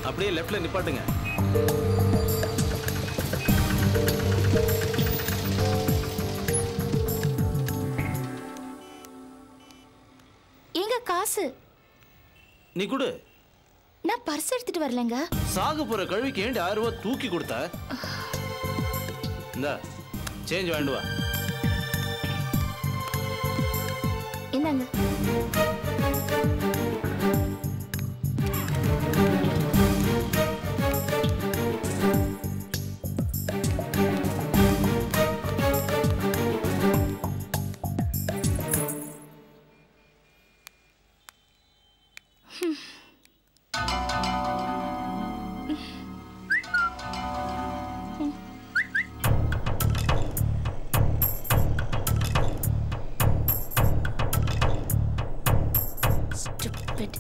அப்படியே லெஃப்ட்ல நிப்பாட்டுங்க எங்க காசு நீ கொடு நான் பர்ஸ் எடுத்துட்டு வரலங்க சாக போற கழுவிக்கு ஏண்டி ஆயிரம் ரூபாய் தூக்கி கொடுத்த இந்த சேஞ்ச் வாங்கிட்டு வா என்னங்க Stupid.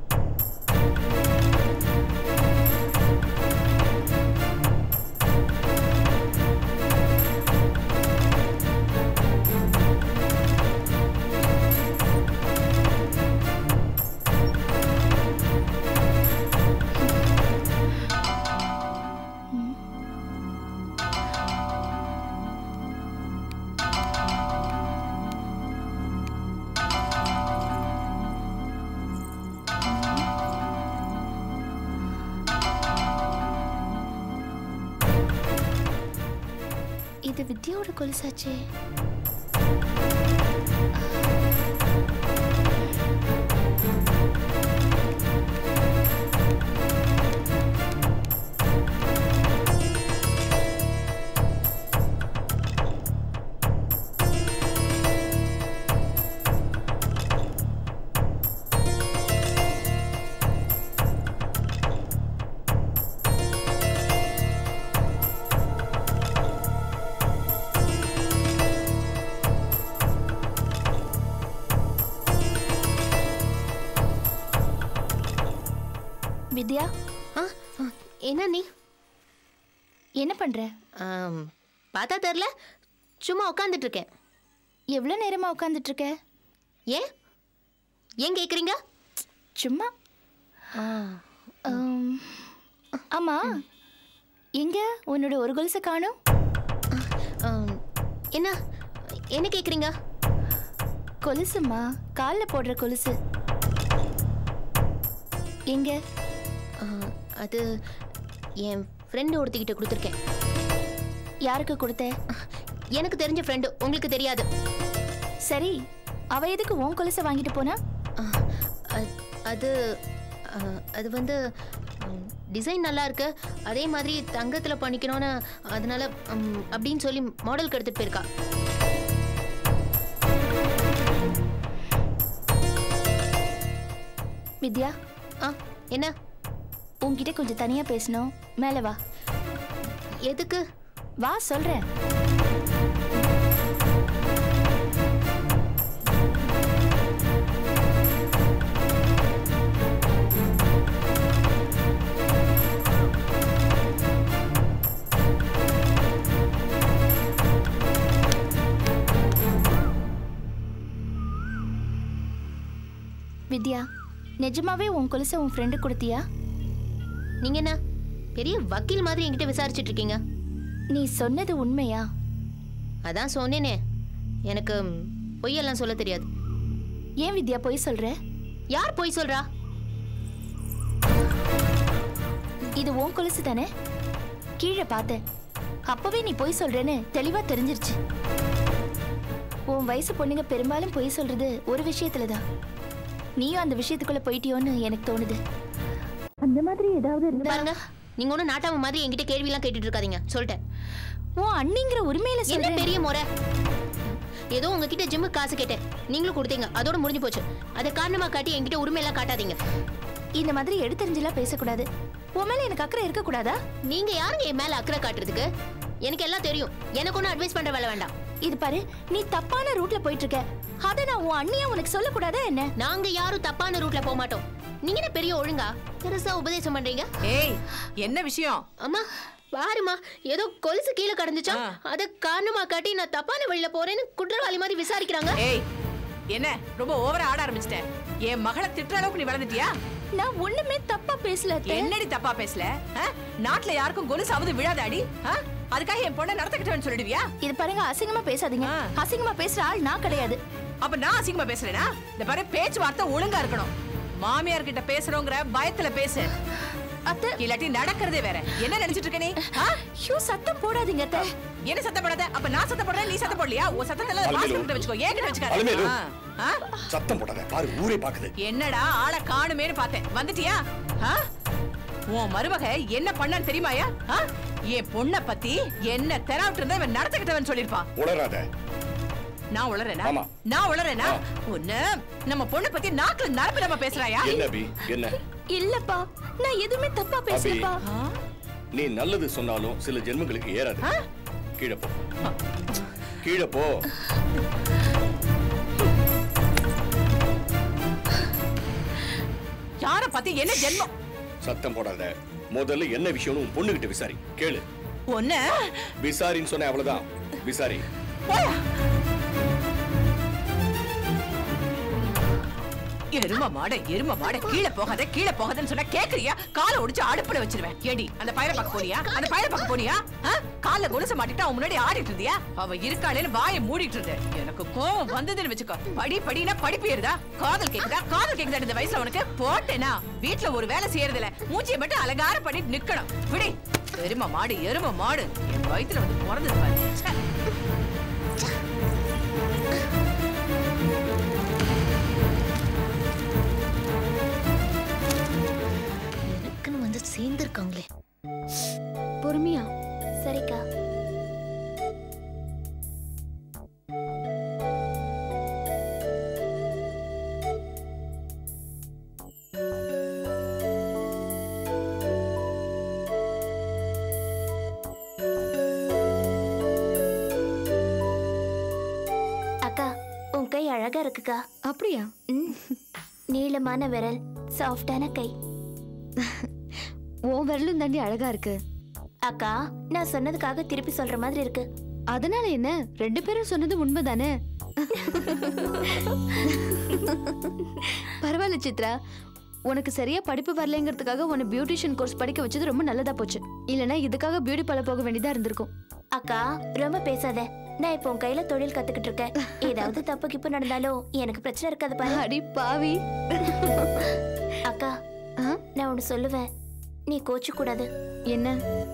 இது வித்யாவோட கொலுசாச்சே வித்யா ஆ ஆ, என்ன நீ என்ன பண்ற ஆம், பார்த்தா தெரில சும்மா உட்காந்துட்டு இருக்கேன் எவ்வளவு நேரமா உட்காந்துட்டு இருக்க ஏன் ஏன் கேட்குறீங்க சும்மா ஆம், ஆமா எங்க உன்னோட ஒரு கொலுசை காணோம் என்ன என்ன கேட்குறீங்க கொலுசுமா காலில் போடுற கொலுசு எங்க அது என் ஃப்ரெண்டு ஒருத்திக்கிட்ட கொடுத்துருக்கேன் யாருக்கு கொடுத்த எனக்கு தெரிஞ்ச ஃப்ரெண்டு உங்களுக்கு தெரியாது சரி அவ எதுக்கு உன் கொலுசை வாங்கிட்டு போனா ஆ, அ- அது ஆ, அது வந்து டிசைன் நல்லா இருக்கு அதே மாதிரி தங்கத்தில் பண்ணிக்கணும்னு அதனால ம், அப்படின்னு சொல்லி மாடலுக்கு எடுத்துட்டு போயிருக்கா வித்யா ஆ என்ன உன்கிட்ட கொஞ்சம் தனியா பேசணும் மேலே வா எதுக்கு வா சொல்றேன் வித்யா நிஜமாவே உன் கொலுசை உன் ஃப்ரெண்டு கொடுத்தியா நீங்க என்ன பெரிய வக்கீல் மாதிரி என்கிட்ட விசாரிச்சுட்டு இருக்கீங்க நீ சொன்னது உண்மையா அதான் சொன்னேனே எனக்கு ம், பொய்யெல்லாம் சொல்ல தெரியாது ஏன் வித்யா பொய் சொல்ற யார் பொய் சொல்றா இது உன் கொலுசு தானே கீழே பார்த்தேன் அப்பவே நீ பொய் சொல்றேன்னு தெளிவா தெரிஞ்சிருச்சு உன் வயசு பொண்ணுங்க பெரும்பாலும் பொய் சொல்றது ஒரு விஷயத்துல தான் நீயும் அந்த விஷயத்துக்குள்ள போயிட்டியோன்னு எனக்கு தோணுது அந்த மாதிரி ஏதாவது இங்க பாருங்க நீங்க ஒன்றும் நாட்டாம மாதிரி என்கிட்ட கேள்வியெல்லாம் கேட்டுட்டு இருக்காதீங்க சொல்லிட்டேன் உன் அண்ணிங்கிற உரிமையில என்ன சொல்றேன் பெரிய முறை ஏதோ உங்ககிட்ட ஜிம்முக்கு காசு கேட்டேன் நீங்களும் கொடுத்தீங்க அதோட முடிஞ்சு போச்சு அதை காரணமா காட்டி என்கிட்ட உரிமையெல்லாம் காட்டாதீங்க இந்த மாதிரி எடுத்தறிஞ்செல்லாம் பேசக்கூடாது உன் மேல எனக்கு அக்கறை இருக்க கூடாதா நீங்க யாருங்க என் மேல அக்கறை காட்டுறதுக்கு எனக்கு எல்லாம் தெரியும் எனக்கு ஒன்றும் அட்வைஸ் பண்ற வேலை வேண்டாம் இது பாரு நீ தப்பான ரூட்ல போயிட்டு இருக்க அத நான் உன் அண்ணியா உனக்கு சொல்லக்கூடாதா என்ன நாங்க யாரும் தப்பான ரூட்ல போக மாட்டோம் நீங்க என்ன பெரிய ஒழுங்கா பெருசா உபதேசம் பண்றீங்க ஏய் என்ன விஷயம் அம்மா பாருமா ஏதோ கொலுசு கீழே கடந்துச்சா ஆ. அத காரணமா காட்டி நான் தப்பான வழியில போறேன்னு குற்றவாளி மாதிரி விசாரிக்கிறாங்க ஏய் என்ன ரொம்ப ஓவரா ஆட ஆரம்பிச்சிட்ட என் மகளை திட்டுற அளவுக்கு நீ வளர்ந்துட்டியா நான் ஒண்ணுமே தப்பா பேசல அத்தை. என்னடி தப்பா பேசல ஆ? நாட்டுல யாருக்கும் கொலுசாவது விழாதாடி ஆ? அதுக்காக என் பொண்ணை நடத்துக்கிட்டேன்னு சொல்லிடுவியா இது பாருங்க அசிங்கமா பேசாதீங்க ஆ. அசிங்கமா பேசுற ஆள் நான் கிடையாது அப்ப நான் அசிங்கமா பேசுறேனா இந்த பாரு பேச்சுவார்த்தை ஒழுங்கா இருக்கணும் மாமியார் கிட்ட பேசுறோங்கிற பயத்துல பேசு அத்தை இல்லாட்டி நடக்கிறதே வேற என்ன நினைச்சிட்டு இருக்க நீ ஆ? ஐயோ சத்தம் போடாதீங்க அத்தை என்ன சத்தம் போடாத அப்ப நான் சத்தம் போடுறேன் நீ சத்தம் போடலையா உன் சத்தத்துல அலமேலு. வாசல் கிட்ட வச்சுக்கோ ஏன் வச்சுக்காத அலமேலு. ஆ? ஆ? சத்தம் போடாத பாரு ஊரே பாக்குது என்னடா ஆளை காணுமேன்னு பார்த்தேன் வந்துட்டியா ஆ? உன் மருமக என்ன பண்ணான்னு தெரியுமாயா ஆ? என் பொண்ண பத்தி என்ன தெராவிட்டு இருந்தா இவன் நடத்துக்கிட்டவன் சொல்லிருப்பான் உளராத நான் உளறேனா ஆமா. நான் உளறேனா ஆ. ஒண்ணு நம்ம பொண்ண பத்தி நாக்குல நரம்பு நம்ம பேசுறாயா என்ன அபி என்ன இல்லப்பா நான் எதுவுமே தப்பா பேசலப்பா ஆ? நீ நல்லது சொன்னாலும் சில ஜென்மங்களுக்கு ஏறாது ஆ? கீழே போ கீழே போ யார பத்தி என்ன ஜென்மம் சத்தம் போடாத முதல்ல என்ன விஷயம்னு உன் பொண்ணுகிட்ட விசாரி கேளு ஒண்ணு விசாரின்னு சொன்ன அவ்வளவுதான் விசாரி போயா எரும மாட எரும மாட கீழே போகாத கீழே போகாதன்னு சொன்னா கேக்குறியா காலை ஒடிச்சு அடுப்புல வச்சிருவேன் ஏடி அந்த பையனை பார்க்க போனியா அந்த பையனை பார்க்க போனியா ஆ? கால்ல கொலுச மாட்டிட்டு அவன் முன்னாடி ஆடிட்டு இருந்தியா அவ இருக்காளேன்னு வாயை மூடிட்டு இருந்த எனக்கு கோவம் வந்ததுன்னு வச்சுக்கோ படி படினா படிப்பு ஏறுதா காதல் கேக்குதா காதல் கேக்குதா இந்த வயசுல உனக்கு போட்டேனா வீட்ல ஒரு வேலை செய்யறது இல்ல மூச்சியை மட்டும் அலங்கார பண்ணிட்டு நிக்கணும் விடி எரும மாடு எரும மாடு என் வயித்துல வந்து பிறந்தது பாரு ச்சே. எனக்குன்னு வந்து சேர்ந்துருக்காங்களே பொறுமையா சரிக்கா அக்கா உன் கை அழகா இருக்குக்கா அப்படியா ம். நீளமான விரல் சாஃப்டான கை உன் விரலும் தாண்டி அழகா இருக்கு அக்கா நான் சொன்னதுக்காக திருப்பி சொல்ற மாதிரி இருக்கு அதனால என்ன ரெண்டு பேரும் சொன்னது உண்மைதானே பரவாயில்ல சித்ரா உனக்கு சரியா படிப்பு வரலைங்கிறதுக்காக உன்னை பியூட்டிஷியன் கோர்ஸ் படிக்க வச்சது ரொம்ப நல்லதா போச்சு இல்லனா இதுக்காக பியூட்டி பார்லர் போக வேண்டியதா இருந்திருக்கும் அக்கா ரொம்ப பேசாத நான் இப்போ உன் கையில தொழில் கத்துக்கிட்டு இருக்கேன் ஏதாவது தப்பு கிப்பு நடந்தாலும் எனக்கு பிரச்சனை இருக்காது பாரு அடி பாவி அக்கா ஆ? நான் ஒன்னு சொல்லுவேன் நீ கோச்சு கூடாது என்ன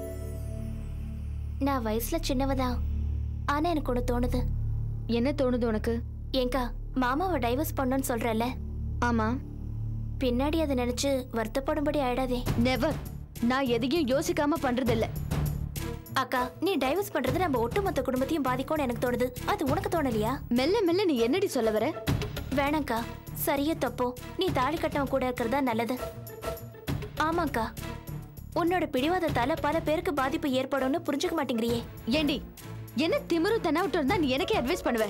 நான் வயசுல சின்னவதான் ஆனா எனக்கு ஒண்ணு தோணுது என்ன தோணுது உனக்கு ஏங்கா மாமாவை டைவர்ஸ் பண்ணணும்னு சொல்றல ஆமா பின்னாடி அதை நினைச்சு வருத்தப்படும்படி ஆயிடாதே நெவர் நான் எதையும் யோசிக்காம பண்றது இல்ல அக்கா நீ டைவர்ஸ் பண்றது நம்ம ஒட்டுமொத்த குடும்பத்தையும் பாதிக்கும்னு எனக்கு தோணுது அது உனக்கு தோணலையா மெல்ல மெல்ல நீ என்னடி சொல்ல வர வேணாங்க்கா சரியா தப்போ நீ தாலி கட்டவன் கூட இருக்கிறதா நல்லது ஆமாக்கா உன்னோட பிடிவாதத்தால பல பேருக்கு பாதிப்பு ஏற்படும்னு புரிஞ்சுக்க மாட்டேங்கிறியே ஏண்டி என்ன திமிரு தென்னாவிட்டு இருந்தா நீ எனக்கே அட்வைஸ் பண்ணுவ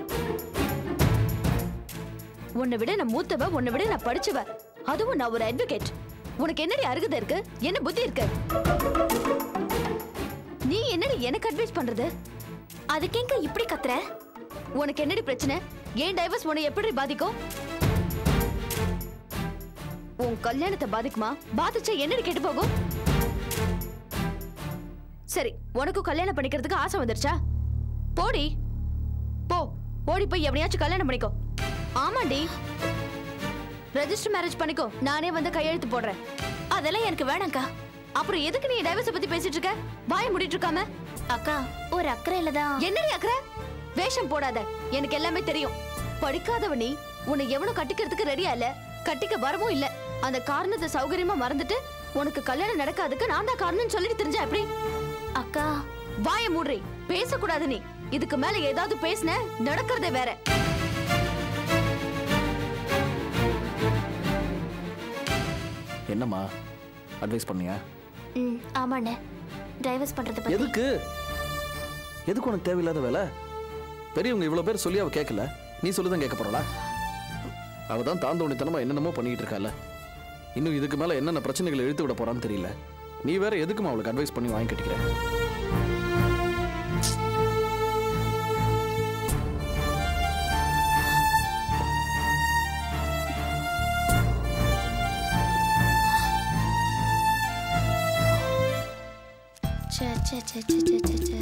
உன்னை விட நான் மூத்தவ உன்னை விட நான் படிச்சவ அதுவும் நான் ஒரு அட்வொகேட் உனக்கு என்னடி அருகதை இருக்கு என்ன புத்தி இருக்கு நீ என்னடி எனக்கு அட்வைஸ் பண்றது அதுக்கேங்க இப்படி கத்துற உனக்கு என்னடி பிரச்சனை ஏன் டைவர்ஸ் உன்னை எப்படி பாதிக்கும் உன் கல்யாணத்தை பாதிக்குமா பாதிச்சா என்னடி கெட்டு போகும் சரி உனக்கும் கல்யாணம் பண்ணிக்கிறதுக்கு ஆசை வந்துருச்சா போடி போ ஓடி போய் எவனையாச்சும் கல்யாணம் பண்ணிக்கோ ஆமாண்டி ரெஜிஸ்டர் மேரேஜ் பண்ணிக்கோ நானே வந்து கையெழுத்து போடுறேன் அதெல்லாம் எனக்கு வேணாங்க்கா அப்புறம் எதுக்கு நீ டைவர்ஸ் பத்தி பேசிட்டு இருக்க வாய மூடிட்டு இருக்காம அக்கா ஒரு அக்கறையில தான் என்னடி அக்கற வேஷம் போடாத எனக்கு எல்லாமே தெரியும் படிக்காதவ நீ உன்னை எவனும் கட்டிக்கிறதுக்கு ரெடியா இல்ல கட்டிக்க வரவும் இல்ல அந்த காரணத்தை சௌகரியமா மறந்துட்டு உனக்கு கல்யாணம் நடக்காதுக்கு நான் தான் காரணம்னு சொல்லிட்டு தெரிஞ்சா எப்படி அக்கா வாய மூடுறி பேசக்கூடாது நீ இதுக்கு மேல ஏதாவது பேசுன நடக்கிறதே வேற என்னம்மா அட்வைஸ் பண்ணியா ம் ஆமாண்ணே டைவர்ஸ் பண்றத பத்தி எதுக்கு எதுக்கு உனக்கு தேவையில்லாத வேலை பெரியவங்க இவ்வளோ பேர் சொல்லி அவ கேட்கல நீ சொல்லி தான் கேட்க போறளா அவ தான் தாந்தோணித்தனமா என்னென்னமோ பண்ணிக்கிட்டு இருக்கால இன்னும் இதுக்கு மேல என்னென்ன பிரச்சனைகளை இழுத்து விட போறான்னு தெரியல நீ வேற எதுக்குமா அவளுக்கு அட்வைஸ் பண்ணி வாங்கி கட்டிக்கிற ச்சே, ச்சே, ச்சே, ச்சே, ச்சே, ச்சே, ச்சே.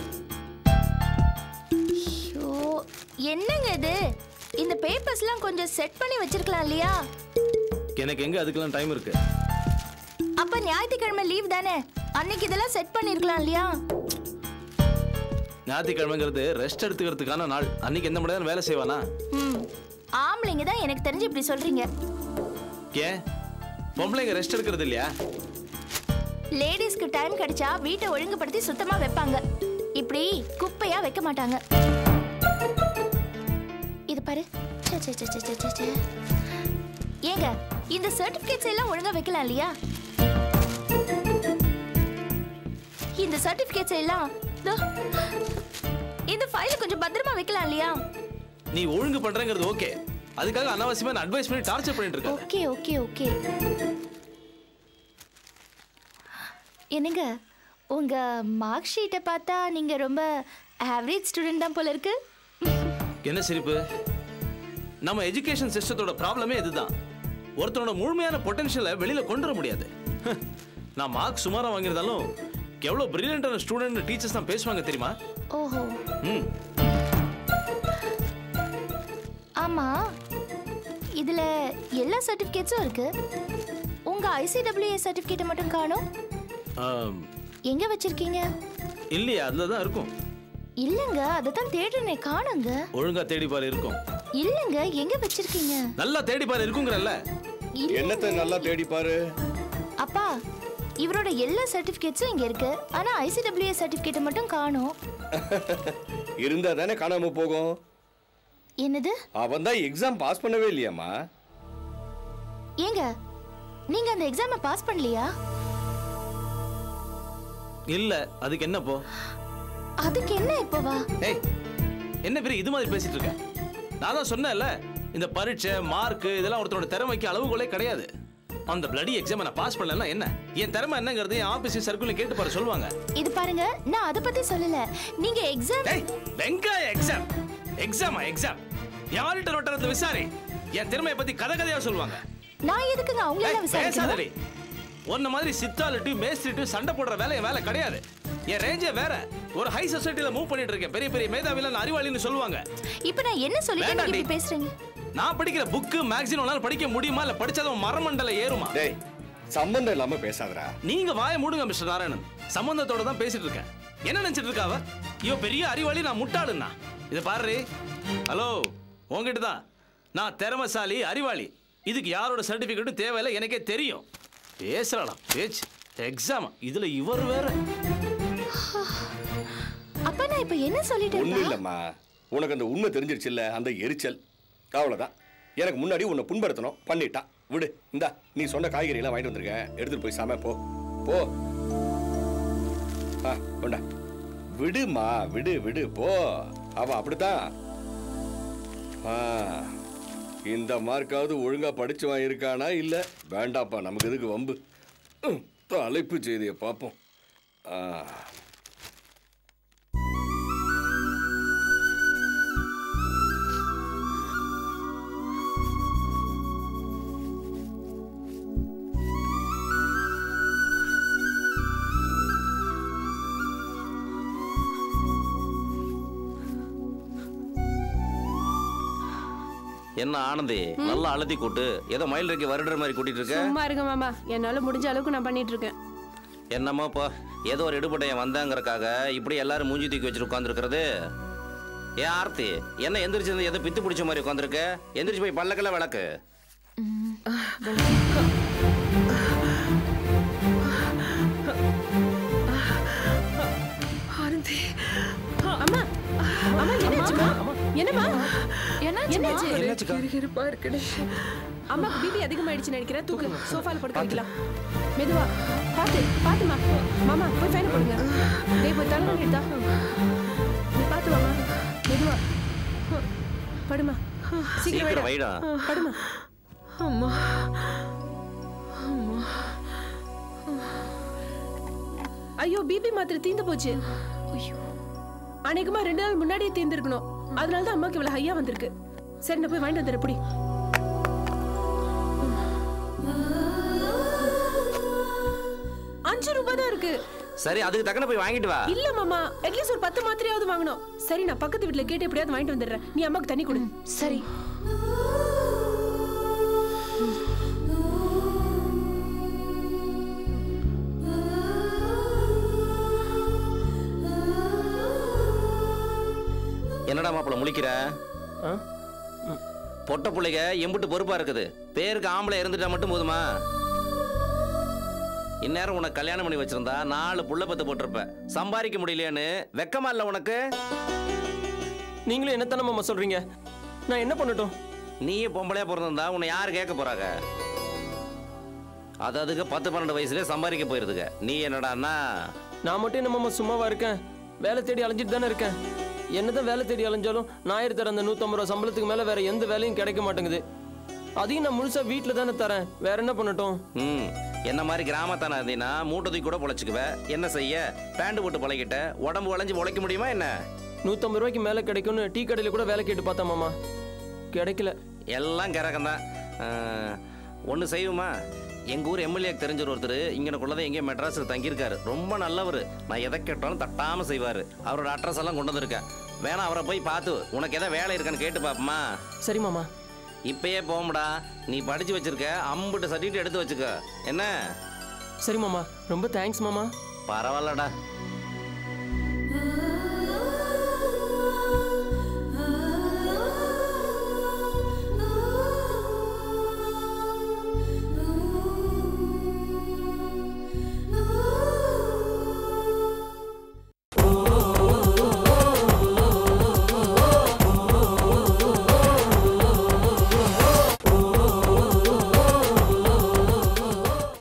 ஐயோ, என்னங்க இது இந்த பேப்பர்ஸ்லாம் கொஞ்சம் செட் பண்ணி வச்சிருக்கலாம் இல்லையா எனக்கு எங்க அதுக்கெல்லாம் டைம் இருக்கு அப்ப ஞாயிற்றுக்கிழமை லீவ் தானே அன்னைக்கு இதெல்லாம் செட் பண்ணிருக்கலாம் இல்லையா ஞாயிற்றுக்கிழமைங்கிறது ரெஸ்ட் எடுத்துக்கிறதுக்கான நாள் அன்னைக்கு எந்த முடியாது வேலை செய்வானா ம் ஆம்பளைங்க தான் எனக்கு தெரிஞ்சு இப்படி சொல்றீங்க ஏன் பொம்பளைங்க ரெஸ்ட் எடுக்கிறது இல்லையா லேடிஸ்க்கு டைம் கிடைச்சா வீட்டை ஒழுங்குபடுத்தி சுத்தமா வைப்பாங்க இப்படி குப்பையா வைக்க மாட்டாங்க இது பாரு ச்சே, ச்சே, ச்சே, ச்சே, ச்சே, ச்சே, ச்சே. ஏங்க இந்த சர்டிபிகேட்ஸ் எல்லாம் ஒழுங்கா வைக்கலாம் இல்லையா இந்த சர்டிபிகேட்ஸ் எல்லாம் இதோ, இந்த ஃபைல கொஞ்சம் பத்திரமா வைக்கலாம் இல்லையா நீ ஒழுங்கு பண்றேங்கிறது ஓகே அதுக்காக அனாவசியமா அட்வைஸ் பண்ணி டார்ச்சர் பண்ணிட்டு இருக்க ஓகே ஓகே ஓகே என்னங்க உங்க மார்க் ஷீட்டை பார்த்தா நீங்க ரொம்ப ஆவரேஜ் ஸ்டூடெண்ட் தான் போல இருக்கு என்ன சிரிப்பு நம்ம எஜுகேஷன் சிஸ்டத்தோட ப்ராப்ளமே இதுதான் ஒருத்தனோட முழுமையான பொட்டன்ஷியலை வெளியில கொண்டு வர முடியாது நான் மார்க் சுமாரா வாங்கியிருந்தாலும் எவ்வளவு பிரில்லியண்டான ஸ்டூடெண்ட் டீச்சர்ஸ் தான் பேசுவாங்க தெரியுமா ஓஹோ ம் ஆமா இதுல எல்லா சர்டிபிகேட்ஸும் இருக்கு உங்க ஐசிடபிள்யூஏ சர்டிபிகேட்டை மட்டும் காணும் ஆம், எங்க வச்சிருக்கீங்க இல்லையா அதுல தான் இருக்கும் இல்லங்க அதை தான் தேடுனே காணுங்க ஒழுங்கா தேடி பாரு இருக்கும் இல்லங்க எங்க வச்சிருக்கீங்க நல்லா தேடி பாரு இருக்குங்கிறல்ல இல்ல என்னத்தை நல்லா தேடி பாரு அப்பா இவரோட எல்லா சர்டிபிகேட்ஸும் இங்க இருக்கு ஆனா ஐசிடபிள்யூஏ சர்டிபிகேட்டை மட்டும் காணும் இருந்தா தானே காணாம போகும் என்னது அவன் தான் எக்ஸாம் பாஸ் பண்ணவே இல்லையாம்மா ஏங்க நீங்க அந்த எக்ஸாமை பாஸ் பண்ணலையா இல்ல அதுக்கு என்ன போ அதுக்கு என்ன இப்போவா ஏய் என்ன பெரிய இது மாதிரி பேசிட்டு இருக்க நான் தான் சொன்னேன்ல இந்த பரீட்சை மார்க் இதெல்லாம் ஒருத்தரோட திறமைக்கு அளவுகோலே கிடையாது அந்த பிளடி எக்ஸாம் நான் பாஸ் பண்ணலன்னா என்ன என் திறமை என்னங்கிறது என் ஆபீஸ் சர்க்கிள் கேட்டு பாரு சொல்லுவாங்க இது பாருங்க நான் அதை பத்தி சொல்லல நீங்க எக்ஸாம் டேய் வெங்காய எக்ஸாம் எக்ஸாமா எக்ஸாம் யார்கிட்ட நோட்டறத விசாரி என் திறமையை பத்தி கதை கதையா சொல்லுவாங்க நான் எதுக்குங்க அவங்கள ஏய், எல்லாம் விசாரிக்கணும் பேசாதடி உன்ன மாதிரி சித்தாலிட்டி மேஸ்திரிட்டு சண்டை போடுற வேலை என் வேலை கிடையாது என் ரேஞ்சே வேற ஒரு ஹை சொசைட்டில மூவ் பண்ணிட்டு இருக்கேன் பெரிய பெரிய மேதாவில நான் அறிவாளின்னு சொல்லுவாங்க இப்போ நான் என்ன சொல்லிட்டேன் நீங்க வேண்டாண்டி. இப்படி பேசுறீங்க நான் படிக்கிற புக்கு மேக்சின் உன்னால படிக்க முடியுமா இல்ல படிச்சாதான் மரமண்டல ஏறுமா டேய் சம்பந்தம் இல்லாம பேசாதடா நீங்க வாய மூடுங்க மிஸ்டர் நாராயணன் சம்பந்தத்தோட தான் பேசிட்டு இருக்கேன் என்ன நினைச்சிட்டு இருக்காவ ஐயோ பெரிய அறிவாளி நான் முட்டாளுன்னா இதை பாரு ஹலோ உங்ககிட்ட தான் நான் திறமசாலி அறிவாளி இதுக்கு யாரோட சர்டிபிகேட்டும் தேவையில்லை எனக்கே தெரியும் பேசுறாளாம் பேச்சு எக்ஸாம் இதுல இவர் வேற அப்ப நான் இப்போ என்ன ஒண்ணும் சொல்லிட்டேன் இல்லம்மா உனக்கு அந்த உண்மை தெரிஞ்சிருச்சுல்ல அந்த எரிச்சல் அவ்வளவுதான் எனக்கு முன்னாடி உன்னை புண்படுத்தணும் பண்ணிட்டான் விடு இந்தா நீ சொன்ன காய்கறி எல்லாம் வாங்கிட்டு வந்திருக்கேன் எடுத்துட்டு போய் சமை போ போ ஆ கொண்டா விடுமா விடு விடு போ அவன் அப்படித்தான் ஆ இந்த மார்க்காவது ஒழுங்கா படிச்சவன் இருக்கானா இல்ல வேண்டாப்பா நமக்கு எதுக்கு வம்பு ம், தலைப்பு செய்தியை பார்ப்போம் ஆ என்ன ஆனந்தி நல்லா அழுத்தி கூட்டு ஏதோ மயில் இறக்கி வருடுற மாதிரி கூட்டிட்டு இருக்க சும்மா இருங்க மாமா என்னால முடிஞ்ச அளவுக்கு நான் பண்ணிட்டு இருக்கேன் என்னம்மாப்பா ஏதோ ஒரு எடுபட்டையன் வந்தாங்கறக்காக இப்படி எல்லாரும் மூஞ்சி தூக்கி வச்சுட்டு உட்காந்துருக்கிறது ஏன் ஆர்த்தி என்ன எந்திரிச்சு எதோ பித்து பிடிச்ச மாதிரி உட்காந்துருக்க எந்திரிச்சு போய் பல்லக்கெல்லாம் விளக்கு ஆனந்தி அம்மா அம்மா என்னாச்சுமா என்னம்மா என்னாச்சு கிறுகிறுப்பா இருக்குடி அம்மா பிபி அதிகமாயிடுச்சு நினைக்கிறேன் தூக்கு சோஃபால படுக்க வைக்கலாம் மெதுவா பாத்து பாத்துமா மாமா போய் ஃபேன் போடுங்க டேய் போய் தலை எடுத்தா நீ பாத்து வாமா மெதுவா படுமா சீக்கிரம் சீக்கிரம் வைடா வைடா படுமா அம்மா ஐயோ பிபி மாத்திரை தீந்து போச்சு அநேகமா ரெண்டு நாள் முன்னாடியே தீர்ந்திருக்கணும் அதனால தான் அம்மாக்கு இவ்வளவு ஹையா வந்திருக்கு சரி நான் போய் வாங்கிட்டு வந்துடுறேன் எப்படி அஞ்சு ரூபாய் தான் இருக்கு சரி அதுக்கு தக்கன போய் வாங்கிட்டு வா இல்ல மாமா அட்லீஸ்ட் ஒரு பத்து மாத்திரையாவது வாங்கணும் சரி நான் பக்கத்து வீட்ல கேட்டு எப்படியாவது வாங்கிட்டு வந்துடுறேன் நீ அம்மாக்கு தண்ணி கொடு சரி என்னடா மாப்பிள முழிக்கிற ஆ? பொட்ட பிள்ளைங்க எம்புட்டு பொறுப்பா இருக்குது பேருக்கு ஆம்பளை இருந்துட்டா மட்டும் போதுமா இந்நேரம் உனக்கு கல்யாணம் பண்ணி வச்சிருந்தா நாலு புள்ள பத்து போட்டிருப்ப சம்பாதிக்க முடியலையான்னு வெக்கமா இல்ல உனக்கு நீங்களும் என்னத்தானே மாமா சொல்றீங்க நான் என்ன பண்ணட்டும் நீயே பொம்பளையா பிறந்திருந்தா உன்னை யார் கேட்க போறாங்க அது அதுக்கு பத்து பன்னெண்டு வயசுல சம்பாதிக்க போயிருதுங்க நீ என்னடான்னா நான் மட்டும் என்ன மாமா சும்மாவா இருக்கேன் வேலை தேடி அலைஞ்சிட்டு தானே இருக்கேன் என்னதான் வேலை தேடி அலைஞ்சாலும் ஞாயிறு தர அந்த நூற்றம்பது ரூபா சம்பளத்துக்கு மேலே வேற எந்த வேலையும் கிடைக்க மாட்டேங்குது அதையும் நான் முழுசா வீட்டில் தானே தரேன் வேற என்ன பண்ணட்டும் ம் என்ன மாதிரி கிராமத்தான இருந்தீங்கன்னா மூட்டை தூக்கி கூட பொழைச்சிக்குவ என்ன செய்ய பேண்ட் போட்டு பழகிட்ட உடம்பு வளைஞ்சு உழைக்க முடியுமா என்ன நூற்றம்பது ரூபாய்க்கு மேலே கிடைக்கும்னு டீ கடையில் கூட வேலை கேட்டு பார்த்தேன் மாமா கிடைக்கல எல்லாம் கரகம்தான் ஒன்று செய்வோமா எங்கள் ஊர் எம்எல்ஏக்கு தெரிஞ்ச ஒருத்தர் இங்கனக்குள்ளதான் எங்கேயோ மெட்ராஸில் தங்கியிருக்காரு ரொம்ப நல்லவர் நான் எதை கேட்டாலும் தட்டாமல் செய்வார் அவரோட அட்ரஸ் எல்லாம் கொண்டு வந்திருக்கேன் வேணா அவரை போய் பார்த்து உனக்கு எதாவது வேலை இருக்கான்னு கேட்டு பார்ப்போமா சரி மாமா இப்பயே போகமுடா நீ படிச்சு வச்சிருக்க அம்புட்டு சர்டிஃபிகேட் எடுத்து வச்சுக்க என்ன சரி மாமா ரொம்ப தேங்க்ஸ் மாமா பரவாயில்லடா